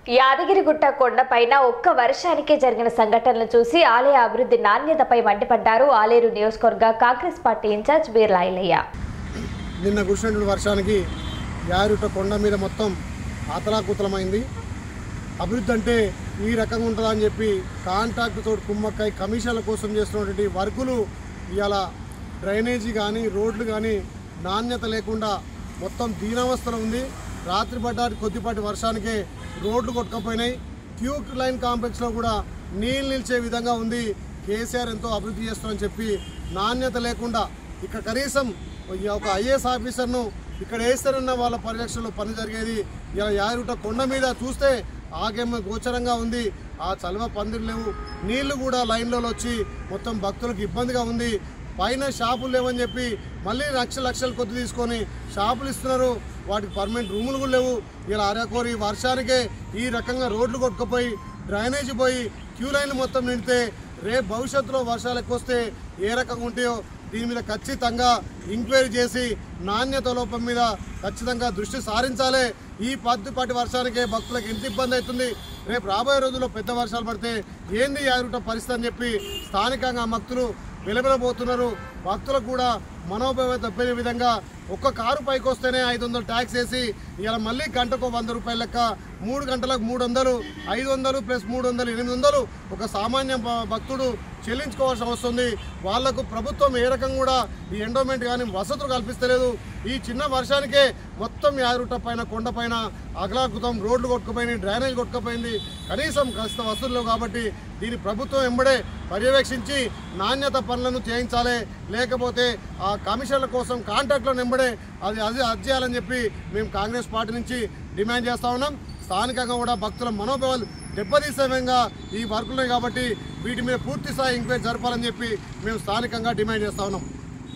యాదగిరిగుట్ట కొండపైన ఒక్క వర్షానికే జరిగిన సంఘటనలు చూసి ఆలయ అభివృద్ధి నాణ్యతపై మండిపడ్డారు ఆలేరు నియోజకవర్గ కాంగ్రెస్ పార్టీ ఇన్ఛార్జ్ బీర్లాయిలయ్య నిన్న కురిసినటువంటి వర్షానికి యారుట కొండ మీద మొత్తం ఆతలాకుతలమైంది అభివృద్ధి అంటే ఈ రకంగా ఉంటుందా అని చెప్పి కాంట్రాక్ట్ తోటి కుమ్మక్కై కమిషన్ల కోసం చేస్తున్నటువంటి వర్కులు ఇవాళ డ్రైనేజీ కానీ రోడ్లు కానీ నాణ్యత లేకుండా మొత్తం దీనావస్థలో ఉంది రాత్రి పడ్డాటి కొద్దిపాటి వర్షానికే రోడ్లు కొట్టుకపోయినాయి క్యూ లైన్ కాంప్లెక్స్లో కూడా నీళ్ళు నిలిచే విధంగా ఉంది కేసీఆర్ ఎంతో అభివృద్ధి చేస్తామని చెప్పి నాణ్యత లేకుండా ఇక్కడ కనీసం ఈ ఒక ఐఏఎస్ ఆఫీసర్ను ఇక్కడ వేస్తారన్న వాళ్ళ పరిరక్షణలో పని జరిగేది ఇలా యారుట కొండ మీద చూస్తే ఆగమ్య గోచరంగా ఉంది ఆ చలవ పందిరు లేవు నీళ్లు కూడా లైన్లలో వచ్చి మొత్తం భక్తులకు ఇబ్బందిగా ఉంది పైన షాపులు లేవని చెప్పి మళ్ళీ లక్ష లక్షల కొద్ది తీసుకొని షాపులు ఇస్తున్నారు వాటికి పర్మనెంట్ రూములు కూడా లేవు ఇలా అరకోరి వర్షానికే ఈ రకంగా రోడ్లు కొట్టుకుపోయి డ్రైనేజీ పోయి క్యూ లైన్లు మొత్తం నిండితే రేపు భవిష్యత్తులో వర్షాలు ఎక్కువ వస్తే ఏ రకంగా ఉంటాయో దీని మీద ఖచ్చితంగా ఎంక్వైరీ చేసి నాణ్యత లోపం మీద ఖచ్చితంగా దృష్టి సారించాలి ఈ పద్దుపాటి వర్షానికే భక్తులకు ఎంత ఇబ్బంది అవుతుంది రేపు రాబోయే రోజుల్లో పెద్ద వర్షాలు పడితే ఏంది యారుట పరిస్థితి అని చెప్పి స్థానికంగా భక్తులు వెలబెలబోతున్నారు భక్తులకు కూడా మనోభావం తప్పే విధంగా ఒక్క కారు పైకి వస్తేనే ఐదు వందలు ట్యాక్స్ వేసి ఇలా మళ్ళీ గంటకు వంద రూపాయల లెక్క మూడు గంటలకు మూడు వందలు ఐదు వందలు ప్లస్ మూడు వందలు ఎనిమిది వందలు ఒక సామాన్య భ- భక్తుడు చెల్లించుకోవాల్సిన వస్తుంది వాళ్లకు ప్రభుత్వం ఏ రకం కూడా ఈ ఎండోమెంట్ కానీ వసతులు కల్పిస్తలేదు ఈ చిన్న వర్షానికే మొత్తం యారుట పైన కొండ పైన అగలాకుతం రోడ్లు కొట్టుకుపోయినాయి డ్రైనేజ్ కొట్టుకుపోయింది కనీసం కాస్త వసతులు లేవు కాబట్టి దీని ప్రభుత్వం ఎంబడే పర్యవేక్షించి నాణ్యత పనులను చేయించాలి లేకపోతే ఆ కమిషన్ల కోసం కాంట్రాక్ట్లను ఎంబడే అది అది అది చేయాలని చెప్పి మేము కాంగ్రెస్ పార్టీ నుంచి డిమాండ్ చేస్తా ఉన్నాం స్థానికంగా కూడా భక్తుల మనోభావాలు దెబ్బతీసే విధంగా ఈ వర్కులున్నాయి కాబట్టి వీటి మీద పూర్తి స్థాయి ఎంక్వైరీ జరపాలని చెప్పి మేము స్థానికంగా డిమాండ్ చేస్తా ఉన్నాం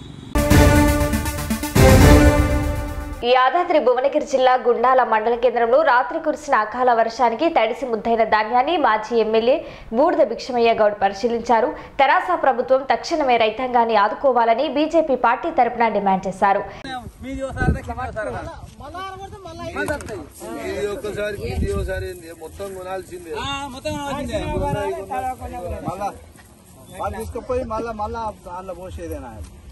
యాదాద్రి భువనగిరి జిల్లా గుండాల మండల కేంద్రంలో రాత్రి కురిసిన అకాల వర్షానికి తడిసి ముద్దైన ధాన్యాన్ని మాజీ ఎమ్మెల్యే బూడిద భిక్షమయ్య గౌడ్ పరిశీలించారు తెరాస ప్రభుత్వం తక్షణమే రైతాంగాన్ని ఆదుకోవాలని బీజేపీ పార్టీ తరపున డిమాండ్ చేశారు మీది ఒకసారి కింద ఒకసారి రా. ఇది ఒక్కసారి ఇది ఒకసారి ఏంది? మొత్తం కొనాల్సిందే ఆ, మొత్తం వచ్చింది మళ్ళా వాళ్ళు తీసుకుపోయి మళ్ళా మళ్ళా దాంట్లో పోసేదేనా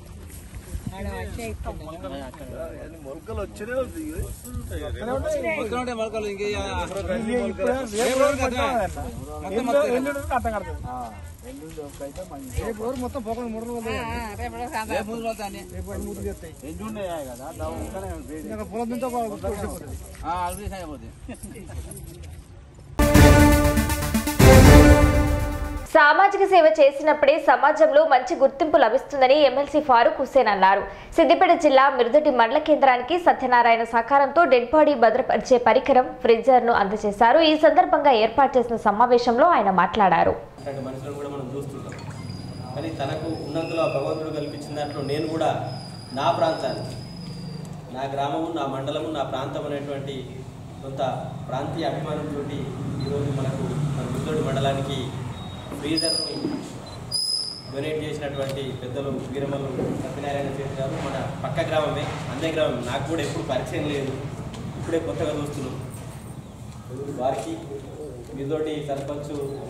అన్ని మొలకలు వచ్చినే ఉంది మొత్తం ఉంటే మొలకలు ఇంక ఏ రోజు కదా? మొత్తం మొత్తం మొత్తం పోకుండా మూడు రోజులు రేపు మూడు రోజులు అని. ఎండు ఉన్నాయి కదా దాని ఇంకా పొలం నుంచి ఆ, అల్పీ సాగిపోతుంది. సామాజిక సేవ చేసినప్పుడే సమాజంలో మంచి గుర్తింపు లభిస్తుందని ఎమ్మెల్సీ ఫారూక్ హుస్సేన్ అన్నారు సిద్దిపేట జిల్లా మిరుదటి మండల కేంద్రానికి సత్యనారాయణ సహకారంతో డెడ్ బాడీ భద్రపరిచే పరికరం ఫ్రిడ్జర్ ను అందజేశారు ఈ సందర్భంగా ఏర్పాటు చేసిన సమావేశంలో ఆయన మాట్లాడారు అట్లాంటి మనుషులను కూడా మనం చూస్తుంటాం కానీ తనకు ఉన్నంతలో ఆ భగవంతుడు కల్పించిన దాంట్లో నేను కూడా నా ప్రాంతాన్ని నా గ్రామము నా మండలము నా ప్రాంతం అనేటువంటి కొంత ప్రాంతీయ అభిమానంతో ఈరోజు మనకు మన ముద్దోడి మండలానికి ఫ్రీజర్ను డొనేట్ చేసినటువంటి పెద్దలు వీరమల్లు సత్యనారాయణ చేతి గారు మన పక్క గ్రామమే అందే గ్రామం నాకు కూడా ఎప్పుడు పరిచయం లేదు ఇప్పుడే కొత్తగా చూస్తున్నాం వారికి మీతోటి సర్పంచ్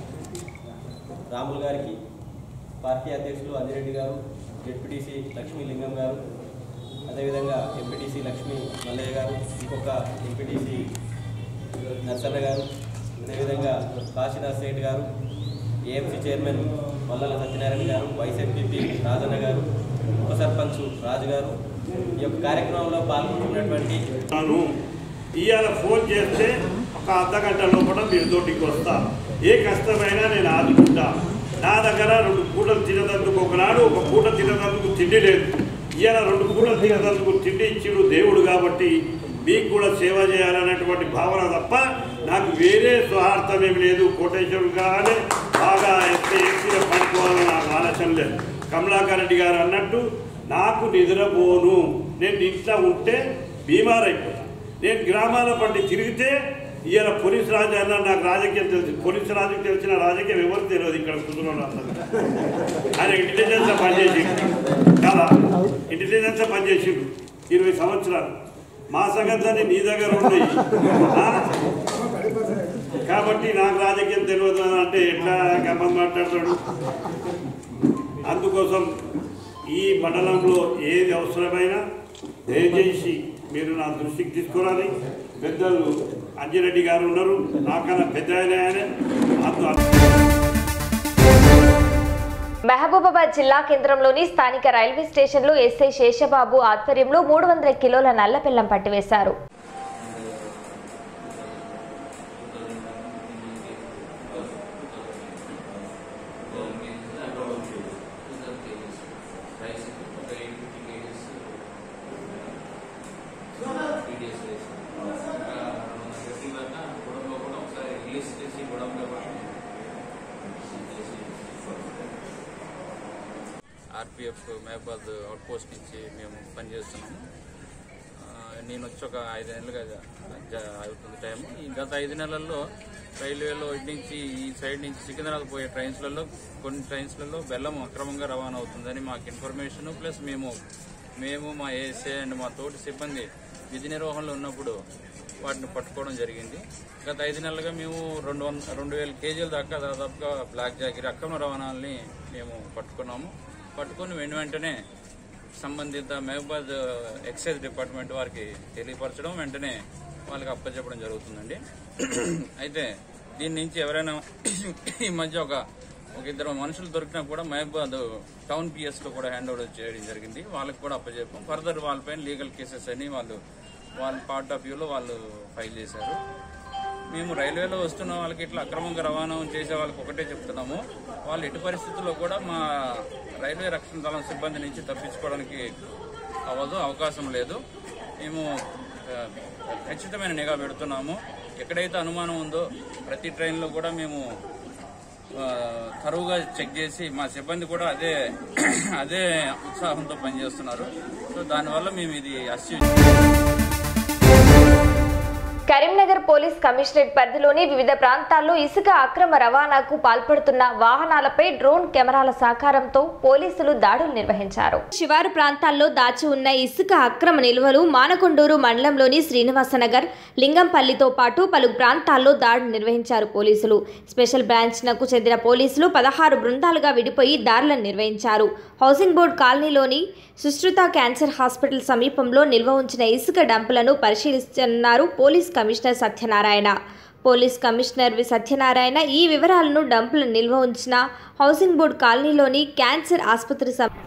రాములు గారికి పార్టీ అధ్యక్షులు అదిరెడ్డి గారు జెడ్పీటీసీ లక్ష్మీ లింగం గారు అదేవిధంగా ఎంపీటీసీ లక్ష్మీ మల్లయ్య గారు ఇంకొక ఎంపీటీసీ నర్సన్న గారు అదేవిధంగా కాశీనాథ్ సేఠ్ గారు ఏఎంసీ చైర్మన్ మల్లల సత్యనారాయణ గారు వైస్ ఎంపీపీ రాజన్న గారు ఉప సర్పంచ్ రాజు గారు ఈ యొక్క కార్యక్రమంలో పాల్గొంటున్నటువంటి నేను ఇవాళ ఫోన్ చేస్తే ఒక అర్ధ గంట లోపల మీరు తోటికి వస్తా ఏ కష్టమైనా నేను ఆదుకుంటా నా దగ్గర రెండు పూటలు తినదందుకు ఒకనాడు ఒక పూట తినదందుకు తిండి లేదు ఇవాళ రెండు పూటలు తినదందుకు తిండి ఇచ్చిడు దేవుడు కాబట్టి మీకు కూడా సేవ చేయాలనేటువంటి భావన తప్ప నాకు వేరే స్వార్థం ఏమి లేదు కోటేశ్వరుడు కానీ బాగా ఎత్తి ఎత్తిన పడుకోవాలని నాకు ఆలోచన లేదు కమలాకర్ రెడ్డి గారు అన్నట్టు నాకు నిద్రపోను నేను ఇంట్లో ఉంటే బీమార్ అయిపోతాను నేను గ్రామాల పండి తిరిగితే ఇవాళ పోలీస్ రాజు అన్న నాకు రాజకీయం తెలుసు పోలీస్ రాజుకి తెలిసిన రాజకీయం ఎవరు తెలియదు ఇక్కడ కుటుంబంలో ఆయన ఇంటెలిజెన్స్ పనిచేసిండు కదా ఇంటెలిజెన్స్ పనిచేసిండు ఇరవై సంవత్సరాలు మా సంగతి నీ దగ్గర ఉన్నాయి ఆ? కాబట్టి నాకు రాజకీయం తెలియదు అని అంటే ఎట్లా గమ్మం మాట్లాడతాడు అందుకోసం ఈ మండలంలో ఏది అవసరమైనా దయచేసి మీరు నా దృష్టికి తీసుకురాలి పెద్దలు అంజిరెడ్డి గారు ఉన్నారు నాకన్నా పెద్ద ఆయన ఆయన అందు మహబూబాబాద్ జిల్లా కేంద్రంలోని స్థానిక రైల్వే స్టేషన్లో ఎస్ఐ శేషబాబు ఆధ్వర్యంలో మూడు వందల కిలోల నల్ల బెల్లం పట్టివేశారు ఆర్పిఎఫ్ మహబాద్ అవుట్ పోస్ట్ నుంచి మేము పనిచేస్తున్నాము ఆ, నేను వచ్చి ఒక ఐదు నెలలుగా జ- అవుతుంది టైం ఈ గత ఐదు నెలల్లో రైల్వేలో ఇటు నుంచి ఈ సైడ్ నుంచి సికింద్రాబాద్ పోయే ట్రైన్స్లలో కొన్ని ట్రైన్స్లలో బెల్లం అక్రమంగా రవాణా అవుతుందని మాకు ఇన్ఫర్మేషన్ ప్లస్ మేము మేము మా ఏఎస్ఏ అండ్ మా తోటి సిబ్బంది విధి నిర్వహణలో ఉన్నప్పుడు వాటిని పట్టుకోవడం జరిగింది గత ఐదు నెలలుగా మేము రెండు వంద రెండు వేల కేజీల దాకా దాదాపుగా బ్లాక్ జాగిరి అక్రమ రవాణాలని మేము పట్టుకున్నాము పట్టుకొని వెను వెంటనే సంబంధిత మహబాద్ ఎక్సైజ్ డిపార్ట్మెంట్ వారికి తెలియపరచడం వెంటనే వాళ్ళకి అప్పచెప్పడం జరుగుతుందండి అయితే దీని నుంచి ఎవరైనా ఈ మధ్య ఒక ఒక ఇద్దరు మనుషులు దొరికినా కూడా మహబాద్ టౌన్ పిఎస్ లో కూడా హ్యాండ్ ఓవర్ చేయడం జరిగింది వాళ్ళకి కూడా అప్పచెప్పాం ఫర్దర్ వాళ్ళపైన లీగల్ కేసెస్ అని వాళ్ళు వాళ్ళ పార్ట్ ఆఫ్ వ్యూలో వాళ్ళు ఫైల్ చేశారు మేము రైల్వేలో వస్తున్న వాళ్ళకి ఇట్లా అక్రమంగా రవాణా చేసే వాళ్ళకి ఒకటే చెప్తున్నాము వాళ్ళు ఎటు పరిస్థితుల్లో కూడా మా రైల్వే రక్షణ దళం సిబ్బంది నుంచి తప్పించుకోవడానికి అవ్వదు అవకాశం లేదు మేము ఆ, ఖచ్చితమైన నిఘా పెడుతున్నాము ఎక్కడైతే అనుమానం ఉందో ప్రతి ట్రైన్లో కూడా మేము ఆ, తరువుగా చెక్ చేసి మా సిబ్బంది కూడా అదే అదే ఉత్సాహంతో పనిచేస్తున్నారు సో దానివల్ల మేము ఇది అస్యూ కరీంనగర్ పోలీస్ కమిషనరేట్ పరిధిలోని వివిధ ప్రాంతాల్లో ఇసుక అక్రమ రవాణాకు పాల్పడుతున్న వాహనాలపై డ్రోన్ కెమెరాల సహకారంతో పోలీసులు దాడులు నిర్వహించారు శివారు ప్రాంతాల్లో దాచి ఉన్న ఇసుక అక్రమ నిల్వలు మానకొండూరు మండలంలోని శ్రీనివాసనగర్ లింగంపల్లితో పాటు పలు ప్రాంతాల్లో దాడులు నిర్వహించారు పోలీసులు స్పెషల్ బ్రాంచ్ నకు చెందిన పోలీసులు పదహారు బృందాలుగా విడిపోయి దాడులను నిర్వహించారు హౌసింగ్ బోర్డ్ కాలనీలోని సుశ్రుత క్యాన్సర్ హాస్పిటల్ సమీపంలో నిల్వ ఉంచిన ఇసుక డంపులను పరిశీలిస్తున్నారు police commissioner Satyanarayana police commissioner V Satyanarayana ఈ వివరాలను డంపులు నిల్వ ఉంచిన హౌసింగ్ బోర్డ్ కాలనీలోని క్యాన్సర్ ఆసుపత్రి సమ-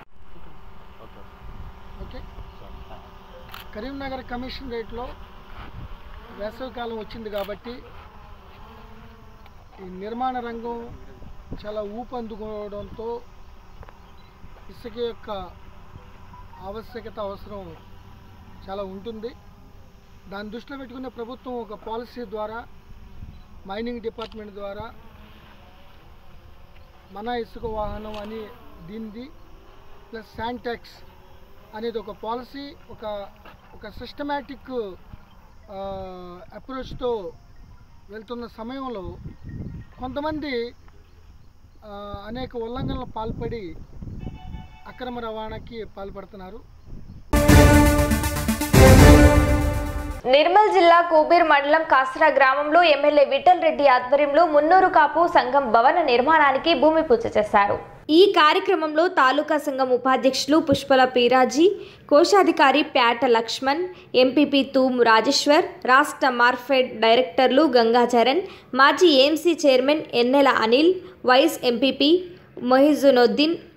ఓకే కరీంనగర్ కమిషనరేట్లో వేసవికాలం వచ్చింది కాబట్టి ఈ నిర్మాణ రంగం చాలా ఊపందుకోవడంతో ఇసుక యొక్క ఆవశ్యకత అవసరం చాలా ఉంటుంది దాన్ని దృష్టిలో పెట్టుకునే ప్రభుత్వం ఒక పాలసీ ద్వారా మైనింగ్ డిపార్ట్మెంట్ ద్వారా మన ఇసుక వాహనం అని దీనిది ప్లస్ శాంటాక్స్ అనేది ఒక పాలసీ ఒక ఒక సిస్టమేటిక్ అప్రోచ్తో వెళ్తున్న సమయంలో కొంతమంది ఆ, అనేక ఉల్లంఘనలు పాల్పడి అక్రమ రవాణాకి పాల్పడుతున్నారు నిర్మల్ జిల్లా కూబీర్ మండలం కాసరా గ్రామంలో ఎమ్మెల్యే విఠల్ రెడ్డి ఆధ్వర్యంలో మున్నూరు కాపు సంఘం భవన నిర్మాణానికి భూమి పూజ చేశారు ఈ కార్యక్రమంలో తాలూకా సంఘం ఉపాధ్యక్షులు పుష్పల పీరాజీ కోశాధికారి ప్యాట లక్ష్మణ్ ఎంపీపీ తూము రాజేశ్వర్ రాష్ట్ర మార్ఫెడ్ డైరెక్టర్లు గంగాచరణ్ మాజీ AMC chairman Ennela Anil vice MPP మొహిజునొద్దీన్